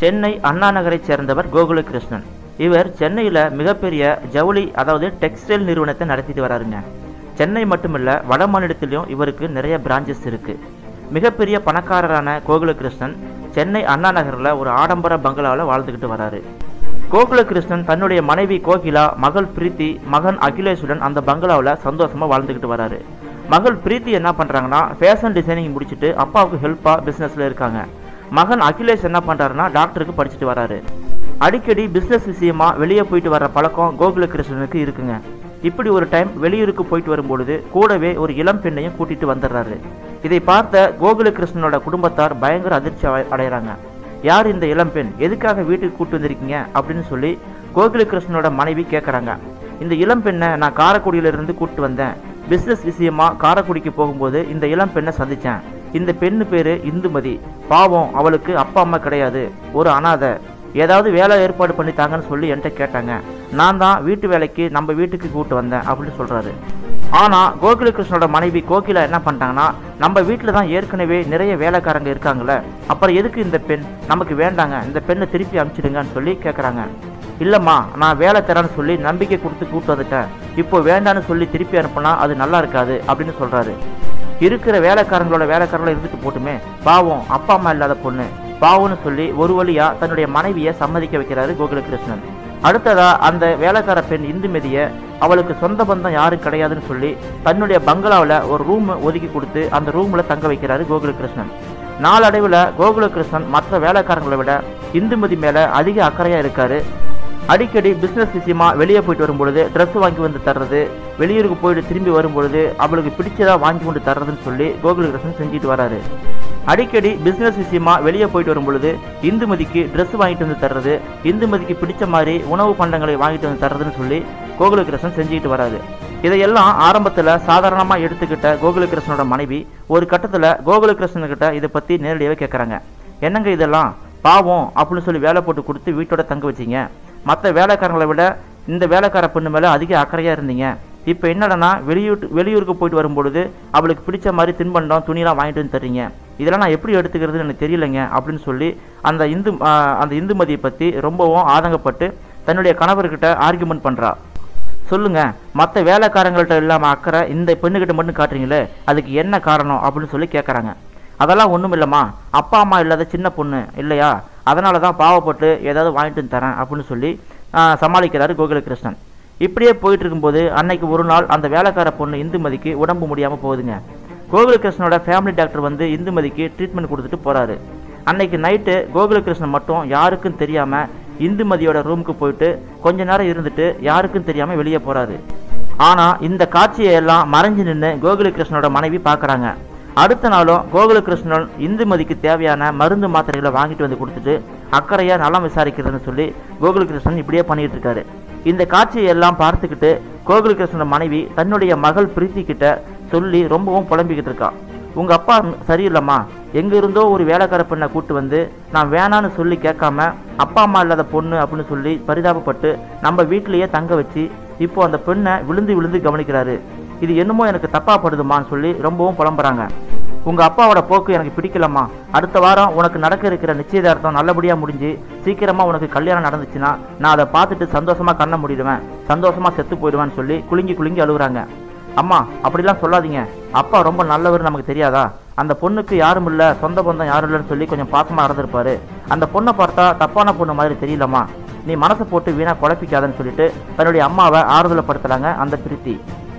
சென்னை அண்ணா நகரைச் சேர்ந்தவர் கோகுலகிருஷ்ணன் இவர் சென்னையில் மிகப்பெரிய ஜவுளி அதாவது டெக்ஸ்டைல் நிறுவனத்தை நடத்திட்டு வராருங்க சென்னை மட்டுமில்ல வட மாநிலத்திலையும் இவருக்கு நிறைய பிரான்ச்சஸ் இருக்கு மிகப்பெரிய பணக்காரரான கோகுலகிருஷ்ணன் சென்னை அண்ணா நகரில் ஒரு ஆடம்பர பங்களாவில் வாழ்ந்துக்கிட்டு வராரு கோகுலகிருஷ்ணன் தன்னுடைய மனைவி கோகிலா மகள் பிரீத்தி மகன் அகிலேஷுடன் அந்த பங்களாவில் சந்தோஷமா வாழ்ந்துக்கிட்டு வராரு மகள் பிரீத்தி என்ன பண்றாங்கன்னா ஃபேஷன் டிசைனிங் முடிச்சுட்டு அப்பாவுக்கு ஹெல்ப்பாக பிஸ்னஸில் இருக்காங்க மகன் அகிலேஷ் என்ன பண்றாருன்னா டாக்டருக்கு படிச்சுட்டு வராரு அடிக்கடி பிஸ்னஸ் விஷயமா வெளியே போயிட்டு வர்ற பழக்கம் கோகுலகிருஷ்ணனுக்கு இருக்குங்க இப்படி ஒரு டைம் வெளியூருக்கு போயிட்டு வரும்பொழுது கூடவே ஒரு இளம் பெண்ணையும் கூட்டிட்டு வந்துடுறாரு இதை பார்த்த கோகுலகிருஷ்ணனோட குடும்பத்தார் பயங்கர அதிர்ச்சி அடை- அடையறாங்க யார் இந்த இளம்பெண் எதுக்காக வீட்டுக்கு கூட்டு வந்திருக்கீங்க அப்படின்னு சொல்லி கோகுலகிருஷ்ணனோட மனைவி கேட்குறாங்க இந்த இளம்பெண்ணை நான் காரைக்குடியிலிருந்து கூட்டு வந்தேன் பிஸ்னஸ் விஷயமா காரைக்குடிக்கு போகும்போது இந்த இளம்பெண்ணை சந்திச்சேன் இந்த பெண்ணு பேரு இந்துமதி பாவம் அவளுக்கு அப்பா அம்மா கிடையாது ஒரு அனாதை ஏதாவது வேலை ஏற்பாடு பண்ணி தாங்கன்னு சொல்லி என்கிட்ட கேட்டாங்க நான் தான் வீட்டு வேலைக்கு நம்ம வீட்டுக்கு கூட்டு வந்தேன் அப்படின்னு சொல்றாரு ஆனா கோகுலகிருஷ்ணனோட மனைவி கோகிலா என்ன பண்ணிட்டாங்கன்னா நம்ம வீட்டில் தான் ஏற்கனவே நிறைய வேலைக்காரங்க இருக்காங்களே அப்புறம் எதுக்கு இந்த பெண் நமக்கு வேண்டாங்க இந்த பெண்ணை திருப்பி அனுப்பிச்சிடுங்கன்னு சொல்லி கேட்குறாங்க இல்லைம்மா நான் வேலை தரேன்னு சொல்லி நம்பிக்கை கொடுத்து கூட்டு வந்துட்டேன் இப்போ வேண்டான்னு சொல்லி திருப்பி அனுப்புனா அது நல்லா இருக்காது அப்படின்னு சொல்றாரு இருக்கிற வேலைக்காரங்களோட வேலைக்காரங்கள இருந்துட்டு போட்டுமே பாவம் அப்பா அம்மா இல்லாத பொண்ணு பாவம்னு சொல்லி ஒரு வழியா தன்னுடைய மனைவியை சம்மதிக்க வைக்கிறாரு கோகுலகிருஷ்ணன் அடுத்ததா அந்த வேலைக்கார பெண் இந்துமதியை அவளுக்கு சொந்த பந்தம் யாரும் கிடையாதுன்னு சொல்லி தன்னுடைய பங்களாவில் ஒரு ரூம் ஒதுக்கி கொடுத்து அந்த ரூமில் தங்க வைக்கிறாரு கோகுலகிருஷ்ணன் நாளடைவில் கோகுலகிருஷ்ணன் மற்ற வேலைக்காரங்களை விட இந்துமதி மேலே அதிக அக்கறையாக இருக்காரு அடிக்கடி பிஸ்னஸ் விஷயமா வெளியே போயிட்டு வரும்பொழுது ட்ரெஸ் வாங்கி வந்து தர்றது வெளியூருக்கு போயிட்டு திரும்பி வரும்பொழுது அவளுக்கு பிடிச்சதா வாங்கி கொண்டு தர்றதுன்னு சொல்லி கோகுலகிருஷ்ணன் செஞ்சுட்டு வராரு அடிக்கடி பிஸ்னஸ் விஷயமா வெளியே போயிட்டு வரும்பொழுது இந்துமதிக்கு ட்ரெஸ் வாங்கிட்டு வந்து தர்றது இந்துமதிக்கு பிடிச்ச மாதிரி உணவு பண்டங்களை வாங்கிட்டு வந்து தர்றதுன்னு சொல்லி கோகுலகிருஷ்ணன் செஞ்சுக்கிட்டு வராரு இதையெல்லாம் ஆரம்பத்தில் சாதாரணமாக எடுத்துக்கிட்ட கோகுலகிருஷ்ணனோட மனைவி ஒரு கட்டத்தில் கோகுலகிருஷ்ணன் கிட்ட இதை பற்றி நேரடியாகவே கேட்குறாங்க என்னங்க இதெல்லாம் பாவம் அப்படின்னு சொல்லி வேலை போட்டு கொடுத்து வீட்டோட தங்க வச்சீங்க மற்ற வேலைக்காரங்களை விட இந்த வேலைக்கார பொண்ணு மேலே அதிக அக்கறையாக இருந்தீங்க இப்போ என்னடனா வெளியூர் வெளியூருக்கு போயிட்டு வரும்பொழுது அவளுக்கு பிடிச்ச மாதிரி தின்பண்டம் துணியெல்லாம் வாங்கிட்டு வந்து தர்றீங்க இதெல்லாம் நான் எப்படி எடுத்துக்கிறதுன்னு எனக்கு தெரியலைங்க அப்படின்னு சொல்லி அந்த இந்து ஆ, அந்த இந்துமதியை பற்றி ரொம்பவும் ஆதங்கப்பட்டு தன்னுடைய கணவர்கிட்ட ஆர்கியூமெண்ட் பண்ணுறா சொல்லுங்க மற்ற வேலைக்காரங்கள்ட்ட இல்லாமல் அக்கறை இந்த பெண்ணுகிட்ட மட்டும் காட்டுறீங்களே அதுக்கு என்ன காரணம் அப்படின்னு சொல்லி கேட்குறாங்க அதெல்லாம் ஒன்றும் இல்லைம்மா அப்பா அம்மா இல்லாத சின்ன பொண்ணு இல்லையா அதனால தான் பாவப்பட்டு ஏதாவது வாங்கிட்டு வந்து தரேன் அப்படின்னு சொல்லி ஆ, சமாளிக்கிறாரு கோகுலகிருஷ்ணன் இப்படியே போயிட்டு இருக்கும்போது அன்னைக்கு ஒரு நாள் அந்த வேலைக்கார பொண்ணு இந்துமதிக்கு உடம்பு முடியாமல் போகுதுங்க கோகுலகிருஷ்ணனோட ஃபேமிலி டாக்டர் வந்து இந்துமதிக்கு ட்ரீட்மெண்ட் கொடுத்துட்டு போறாரு அன்னைக்கு நைட்டு கோகுலகிருஷ்ணன் மட்டும் யாருக்கும் தெரியாம இந்துமதியோட ரூமுக்கு போயிட்டு கொஞ்ச நேரம் இருந்துட்டு யாருக்கும் தெரியாம வெளியே போறாரு ஆனா இந்த காட்சியை எல்லாம் மறைஞ்சு நின்று கோகுலகிருஷ்ணனோட மனைவி பார்க்கறாங்க அடுத்த நாளும் கோகுலகிருஷ்ணன் இந்துமதிக்கு தேவையான மருந்து மாத்திரைகளை வாங்கிட்டு வந்து கொடுத்துட்டு அக்கறையா நலம் விசாரிக்கிறதுன்னு சொல்லி கோகுலகிருஷ்ணன் இப்படியே பண்ணிட்டு இருக்காரு இந்த காட்சியை எல்லாம் பார்த்துக்கிட்டு கோகுலகிருஷ்ணன் மனைவி தன்னுடைய மகள் பிரீத்தி கிட்ட சொல்லி ரொம்பவும் புலம்பிக்கிட்டு இருக்கா உங்க அப்பா சரியில்லைம்மா எங்க இருந்தோ ஒரு வேலைக்கார பெண்ணை கூட்டு வந்து நான் வேணான்னு சொல்லி கேட்காம அப்பா அம்மா இல்லாத பொண்ணு அப்படின்னு சொல்லி பரிதாபப்பட்டு நம்ம வீட்டிலேயே தங்க வச்சு இப்போ அந்த பெண்ணை விழுந்து விழுந்து கவனிக்கிறாரு இது என்னமோ எனக்கு தப்பா படுதுமான்னு சொல்லி ரொம்பவும் புலம்புறாங்க உங்க அப்பாவோட போக்கு எனக்கு பிடிக்கலம்மா அடுத்த வாரம் உனக்கு நடக்க இருக்கிற நிச்சயதார்த்தம் நல்லபடியா முடிஞ்சு சீக்கிரமா உனக்கு கல்யாணம் நடந்துச்சுன்னா நான் அதை பார்த்துட்டு சந்தோஷமா கண்ண முடிடுவேன் சந்தோஷமா செத்து போயிடுவேன்னு சொல்லி குலுங்கி குலுங்கி அழுகுறாங்க அம்மா அப்படிலாம் சொல்லாதீங்க அப்பா ரொம்ப நல்லவர் நமக்கு தெரியாதா அந்த பொண்ணுக்கு யாரும் இல்ல சொந்த பந்தம் யாரும் இல்லைன்னு சொல்லி கொஞ்சம் பாசமா இருந்திருப்பாரு அந்த பொண்ணை பார்த்தா தப்பான பொண்ணு மாதிரி தெரியலம்மா நீ மனசை போட்டு வீணா குழப்பிக்காதன்னு சொல்லிட்டு தன்னுடைய அம்மாவை ஆறுதலப்படுத்துறாங்க அந்த பிரீத்தி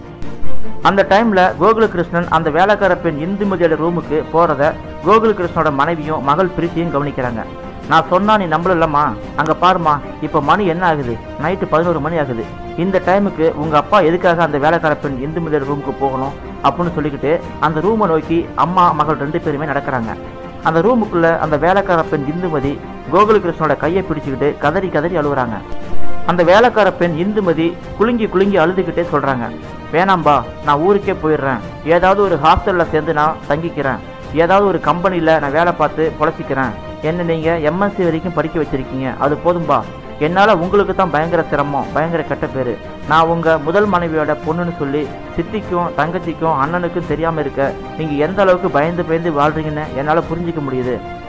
அந்த டைம்ல கோகுலகிருஷ்ணன் அந்த வேலைக்கார பெண் இந்துமதியோட ரூமுக்கு போறத கோகுலகிருஷ்ணனோட மனைவியும் மகள் பிரீத்தியும் கவனிக்கிறாங்க நான் சொன்னா நீ நம்பலம்மா அங்க பாருமா இப்ப மணி என்ன ஆகுது நைட்டு பதினோரு மணி ஆகுது இந்த டைமுக்கு உங்க அப்பா எதுக்காக அந்த வேலைக்கார பெண் இந்துமதியோட ரூமுக்கு போகணும் அப்படின்னு சொல்லிக்கிட்டு அந்த ரூமை நோக்கி அம்மா மகள் ரெண்டு பேருமே நடக்கிறாங்க அந்த ரூமுக்குள்ள அந்த வேலைக்கார பெண் இந்துமதி கோகுலகிருஷ்ணனோட கையை பிடிச்சுக்கிட்டு கதறி கதறி அழுகுறாங்க அந்த வேலைக்கார பெண் இந்துமதி குலுங்கி குலுங்கி அழுதுகிட்டே சொல்றாங்க வேணாம்பா நான் ஊருக்கே போயிடுறேன் ஏதாவது ஒரு ஹாஸ்டல்ல சேர்ந்து நான் தங்கிக்கிறேன் ஏதாவது ஒரு கம்பெனியில் நான் வேலை பார்த்து பொழைச்சிக்கிறேன் என்ன நீங்கள் எம்எஸ்சி வரைக்கும் படிக்க வச்சிருக்கீங்க அது போதும்பா என்னால் உங்களுக்கு தான் பயங்கர சிரமம் பயங்கர கெட்ட பேர் நான் உங்கள் முதல் மனைவியோட பொண்ணுன்னு சொல்லி சித்திக்கும் தங்கச்சிக்கும் அண்ணனுக்கும் தெரியாமல் இருக்க நீங்கள் எந்த அளவுக்கு பயந்து பயந்து வாழ்றீங்கன்னு என்னால் புரிஞ்சிக்க முடியுது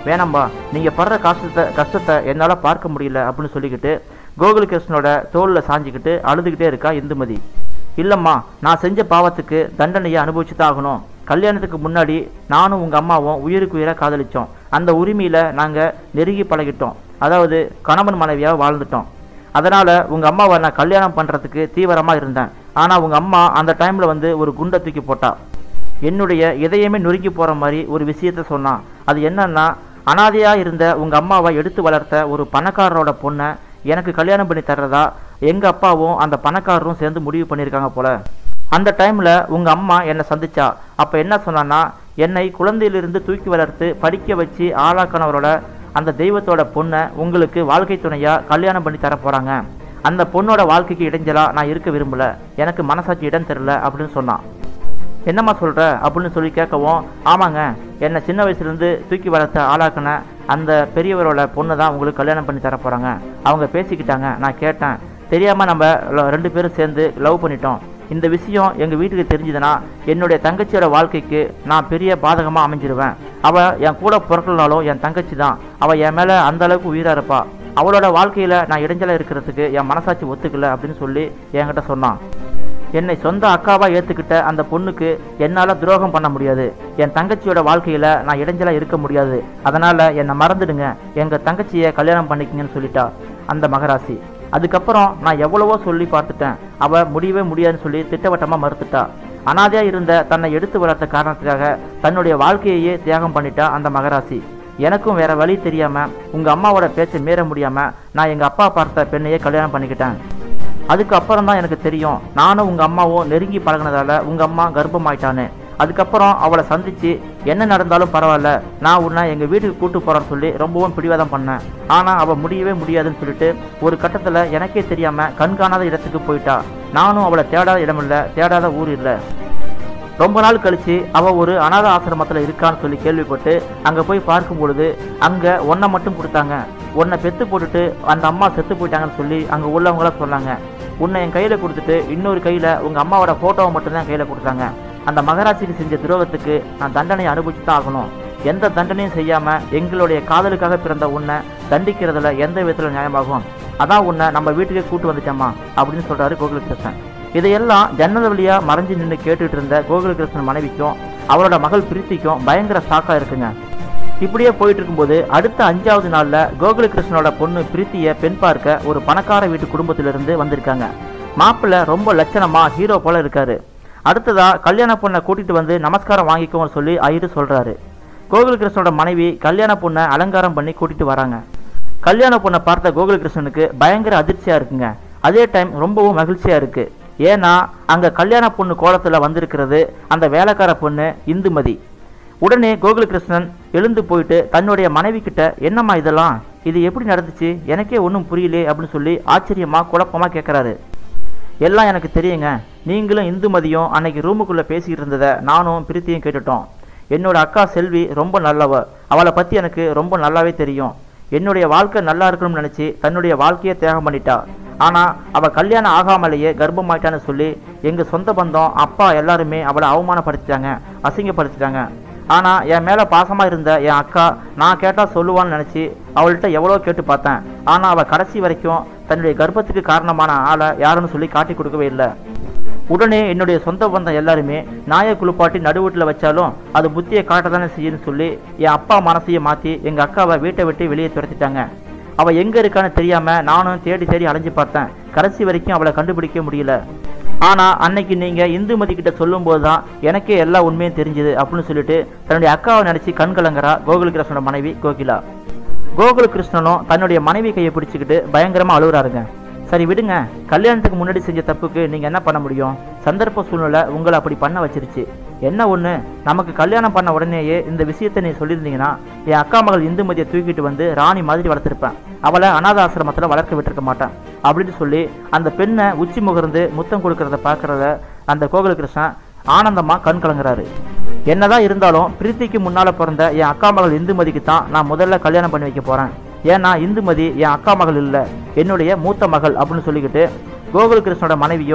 வேணாம்பா நீங்கள் படுற கஷ்டத்தை கஷ்டத்தை என்னால் பார்க்க முடியல அப்படின்னு சொல்லிக்கிட்டு கோகுலகிருஷ்ணனோட தோளில் சாஞ்சிக்கிட்டு அழுதுகிட்டே இருக்கா இந்துமதி இல்லைம்மா நான் செஞ்ச பாவத்துக்கு தண்டனையை அனுபவிச்சு தான் ஆகணும் கல்யாணத்துக்கு முன்னாடி நானும் உங்கள் அம்மாவும் உயிருக்கு உயிராக காதலிச்சோம் அந்த உரிமையில் நாங்கள் நெருங்கி பழகிட்டோம் அதாவது கணவன் மனைவியாக வாழ்ந்துட்டோம் அதனால் உங்கள் அம்மாவை நான் கல்யாணம் பண்ணுறதுக்கு தீவிரமாக இருந்தேன் ஆனால் உங்கள் அம்மா அந்த டைமில் வந்து ஒரு குண்டை தூக்கி போட்டா என்னுடைய இதயமே நொறுங்கி போகிற மாதிரி ஒரு விஷயத்த சொன்னான் அது என்னன்னா அனாதையாக இருந்த உங்கள் அம்மாவை எடுத்து வளர்த்த ஒரு பணக்காரரோட பொண்ணை எனக்கு கல்யாணம் பண்ணி தர்றதா எங்கள் அப்பாவும் அந்த பணக்காரரும் சேர்ந்து முடிவு பண்ணியிருக்காங்க போல அந்த டைமில் உங்கள் அம்மா என்னை சந்திச்சா அப்போ என்ன சொன்னான்னா என்னை குழந்தையிலிருந்து தூக்கி வளர்த்து படிக்க வச்சு ஆளாக்கணவரோட அந்த தெய்வத்தோட பொண்ணை உங்களுக்கு வாழ்க்கை துணையாக கல்யாணம் பண்ணி தர போகிறாங்க அந்த பொண்ணோட வாழ்க்கைக்கு இடைஞ்சலா நான் இருக்க விரும்பல எனக்கு மனசாட்சி இடம் தெரில அப்படின்னு சொன்னான் என்னம்மா சொல்கிற அப்படின்னு சொல்லி கேட்கவும் ஆமாங்க என்னை சின்ன வயசுலேருந்து தூக்கி வளர்த்த ஆளாக்குன அந்த பெரியவரோட பொண்ணு தான் உங்களுக்கு கல்யாணம் பண்ணி தர போகிறாங்க அவங்க பேசிக்கிட்டாங்க நான் கேட்டேன் தெரியாமல் நம்ம ல- ரெண்டு பேரும் சேர்ந்து லவ் பண்ணிட்டோம் இந்த விஷயம் எங்கள் வீட்டுக்கு தெரிஞ்சதுன்னா என்னுடைய தங்கச்சியோட வாழ்க்கைக்கு நான் பெரிய பாதகமாக அமைஞ்சிருவேன் அவள் என் கூட பிறக்கலனாலும் என் தங்கச்சி தான் அவள் என் மேலே அந்த அளவுக்கு உயிராக இருப்பா அவளோட வாழ்க்கையில் நான் இடைஞ்சலாக இருக்கிறதுக்கு என் மனசாட்சி ஒத்துக்கல அப்படின்னு சொல்லி என்கிட்ட சொன்னான் என்னை சொந்த அக்காவா ஏத்துக்கிட்ட அந்த பொண்ணுக்கு என்னால துரோகம் பண்ண முடியாது என் தங்கச்சியோட வாழ்க்கையில நான் இடைஞ்சலா இருக்க முடியாது அதனால என்னை மறந்துடுங்க எங்க தங்கச்சியை கல்யாணம் பண்ணிக்கங்கன்னு சொல்லிட்டா அந்த மகராசி அதுக்கப்புறம் நான் எவ்வளவோ சொல்லி பார்த்துட்டேன் அவ முடியவே முடியாதுன்னு சொல்லி திட்டவட்டமா மறுத்துட்டா அனாதையா இருந்த தன்னை எடுத்து வளர்த்த காரணத்துக்காக தன்னுடைய வாழ்க்கையையே தியாகம் பண்ணிட்டா அந்த மகராசி எனக்கும் வேற வழி தெரியாம உங்க அம்மாவோட பேச்சை மீற முடியாம நான் எங்க அப்பா பார்த்த பெண்ணையே கல்யாணம் பண்ணிக்கிட்டேன் அதுக்கு அப்புறம் தான் எனக்கு தெரியும் நானும் உங்கள் அம்மாவும் நெருங்கி பழகுனதால உங்கள் அம்மா கர்ப்பமாயிட்டான்னு அதுக்கப்புறம் அவளை சந்திச்சு என்ன நடந்தாலும் பரவாயில்ல நான் உன்னை எங்கள் வீட்டுக்கு கூட்டு போகிறேன்னு சொல்லி ரொம்பவும் பிடிவாதம் பண்ணேன் ஆனால் அவள் முடியவே முடியாதுன்னு சொல்லிட்டு ஒரு கட்டத்தில் எனக்கே தெரியாமல் கண்காணாத இடத்துக்கு போயிட்டா நானும் அவளை தேடாத இடமில்லை தேடாத ஊர் இல்லை ரொம்ப நாள் கழிச்சு அவ ஒரு அனாத ஆசிரமத்தில் இருக்கான்னு சொல்லி கேள்விப்பட்டு அங்கே போய் பார்க்கும் பொழுது அங்கே ஒன்றை மட்டும் கொடுத்தாங்க உன்னை பெத்து போட்டுட்டு அந்த அம்மா செத்து போயிட்டாங்கன்னு சொல்லி அங்கே உள்ளவங்களாம் சொன்னாங்க உன்னை என் கையில் கொடுத்துட்டு இன்னொரு கையில் உங்கள் அம்மாவோட ஃபோட்டோவை மட்டும்தான் கையில் கொடுத்தாங்க அந்த மகராட்சிக்கு செஞ்ச துரோகத்துக்கு நான் தண்டனை அனுபவிச்சு தான் ஆகணும் எந்த தண்டனையும் செய்யாமல் எங்களுடைய காதலுக்காக பிறந்த உன்னை தண்டிக்கிறதுல எந்த விதத்தில் நியாயமாகும் அதான் உன்னை நம்ம வீட்டுக்கே கூட்டு வந்துட்டேம்மா அப்படின்னு சொல்கிறாரு கோகுலகிருஷ்ணன் இதையெல்லாம் ஜன்னல் வழியா மறைஞ்சு நின்று கேட்டுட்டு இருந்த கோகுலகிருஷ்ணன் மனைவிக்கும் அவரோட மகள் பிரீத்திக்கும் பயங்கர ஷாக்கா இருக்குங்க இப்படியே போயிட்டு இருக்கும்போது அடுத்த அஞ்சாவது நாள்ல கோகுலகிருஷ்ணனோட பொண்ணு பிரீத்திய பெண் பார்க்க ஒரு பணக்கார வீட்டு குடும்பத்திலிருந்து வந்திருக்காங்க மாப்பிள்ளை ரொம்ப லட்சணமா ஹீரோ போல இருக்காரு அடுத்ததா கல்யாண பொண்ணை கூட்டிட்டு வந்து நமஸ்காரம் வாங்கிக்கோன்னு சொல்லி ஐயரு சொல்றாரு கோகுலகிருஷ்ணனோட மனைவி கல்யாண பொண்ணை அலங்காரம் பண்ணி கூட்டிட்டு வராங்க கல்யாண பொண்ணை பார்த்த கோகுலகிருஷ்ணனுக்கு பயங்கர அதிர்ச்சியா இருக்குங்க அதே டைம் ரொம்பவும் மகிழ்ச்சியா இருக்கு ஏன்னா அங்க கல்யாண பொண்ணு கோலத்துல வந்திருக்கிறது அந்த வேலைக்கார பொண்ணு இந்துமதி உடனே கோகுலகிருஷ்ணன் எழுந்து போயிட்டு தன்னுடைய மனைவி கிட்ட என்னம்மா இதெல்லாம் இது எப்படி நடந்துச்சு எனக்கே ஒன்றும் புரியலே அப்படின்னு சொல்லி ஆச்சரியமா குழப்பமா கேட்குறாரு எல்லாம் எனக்கு தெரியுங்க நீங்களும் இந்துமதியும் அன்னைக்கு ரூமுக்குள்ளே பேசிக்கிட்டு இருந்ததை நானும் பிரீத்தியும் கேட்டுட்டோம் என்னோட அக்கா செல்வி ரொம்ப நல்லவ அவளை பற்றி எனக்கு ரொம்ப நல்லாவே தெரியும் என்னுடைய வாழ்க்கை நல்லா இருக்கணும்னு நினச்சி தன்னுடைய வாழ்க்கையை தியாகம் பண்ணிட்டா ஆனால் அவள் கல்யாணம் ஆகாமலேயே கர்ப்பமாயிட்டான்னு சொல்லி எங்கள் சொந்த பந்தம் அப்பா எல்லாருமே அவளை அவமானப்படுத்திட்டாங்க அசிங்கப்படுத்திட்டாங்க ஆனால் என் மேலே பாசமாக இருந்த என் அக்கா நான் கேட்டால் சொல்லுவான்னு நினச்சி அவள்கிட்ட எவ்வளோ கேட்டு பார்த்தேன் ஆனால் அவள் கடைசி வரைக்கும் தன்னுடைய கர்ப்பத்துக்கு காரணமான ஆளை யாருன்னு சொல்லி காட்டி கொடுக்கவே இல்லை உடனே என்னுடைய சொந்த பந்தம் எல்லாருமே நாயை குளிப்பாட்டி நடுவீட்டில் வச்சாலும் அது புத்தியை காட்டத்தானே செய்யுன்னு சொல்லி என் அப்பா மனசையை மாற்றி எங்கள் அக்காவை வீட்டை விட்டு வெளியே துரத்திட்டாங்க அவள் எங்கே இருக்கான்னு தெரியாமல் நானும் தேடி தேடி அலைஞ்சு பார்த்தேன் கடைசி வரைக்கும் அவளை கண்டுபிடிக்க முடியல ஆனால் அன்னைக்கு நீங்கள் இந்துமதி கிட்ட சொல்லும்போது தான் எனக்கே எல்லா உண்மையும் தெரிஞ்சுது அப்படின்னு சொல்லிட்டு தன்னுடைய அக்காவை நினச்சி கண் கலங்குறா கோகுலகிருஷ்ணனோட மனைவி கோகிலா கோகுலகிருஷ்ணனும் தன்னுடைய மனைவி கையை பிடிச்சிக்கிட்டு பயங்கரமாக அழுகுறாருங்க சரி விடுங்க கல்யாணத்துக்கு முன்னாடி செஞ்ச தப்புக்கு நீங்கள் என்ன பண்ண முடியும் சந்தர்ப்ப சூழ்நிலை உங்களை அப்படி பண்ண வச்சிருச்சு என்ன ஒன்று நமக்கு கல்யாணம் பண்ண உடனேயே இந்த விஷயத்தை நீ சொல்லியிருந்தீங்கன்னா என் அக்கா மகள் இந்துமதியை தூக்கிட்டு வந்து ராணி மாதிரி வளர்த்துருப்பேன் அவளை அனாத ஆசிரமத்தில் வளர்க்க விட்டுருக்க மாட்டேன் அப்படின்னு சொல்லி அந்த பெண்ணை உச்சி முகர்ந்து முத்தம் கொடுக்கறத பார்க்கறத அந்த கோகுலகிருஷ்ணன் ஆனந்தமா கண் கலங்குறாரு என்னதான் இருந்தாலும் பிரீத்திக்கு முன்னால பிறந்த என் அக்கா மகள் இந்துமதிக்கு தான் நான் முதல்ல கல்யாணம் பண்ணி வைக்க போறேன் ஏன்னா இந்துமதி என் அக்கா மகள் இல்லை என்னுடைய மூத்த மகள் அப்படின்னு சொல்லிக்கிட்டு கோகுலகிருஷ்ணனோட மனைவியும்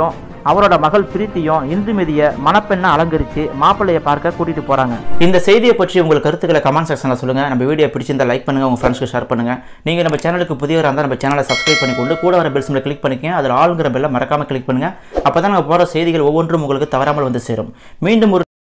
அவரோட மகள் பிரீத்தியும் இந்துமதியை மணப்பெண்ணை அலங்கரித்து மாப்பிள்ளையை பார்க்க கூட்டிட்டு போறாங்க இந்த செய்தியை பற்றி உங்கள் கருத்துக்களை கமெண்ட் செக்ஷனில் சொல்லுங்க நம்ம வீடியோ பிடிச்சிருந்தா லைக் பண்ணுங்க உங்க ஃப்ரெண்ட்ஸ்க்கு ஷேர் பண்ணுங்க நீங்க நம்ம சேனலுக்கு புதியவராக இருந்தால் நம்ம சேனலை சப்ஸ்கிரைப் பண்ணிக்கொண்டு கூட வர பெல் சிம்ல கிளிக் பண்ணிக்கங்க அதில் ஆளுங்கிற பெல்லை மறக்காம கிளிக் பண்ணுங்க அப்பதான் நம்ம போற செய்திகள் ஒவ்வொன்றும் உங்களுக்கு தவறாமல் வந்து சேரும் மீண்டும் ஒரு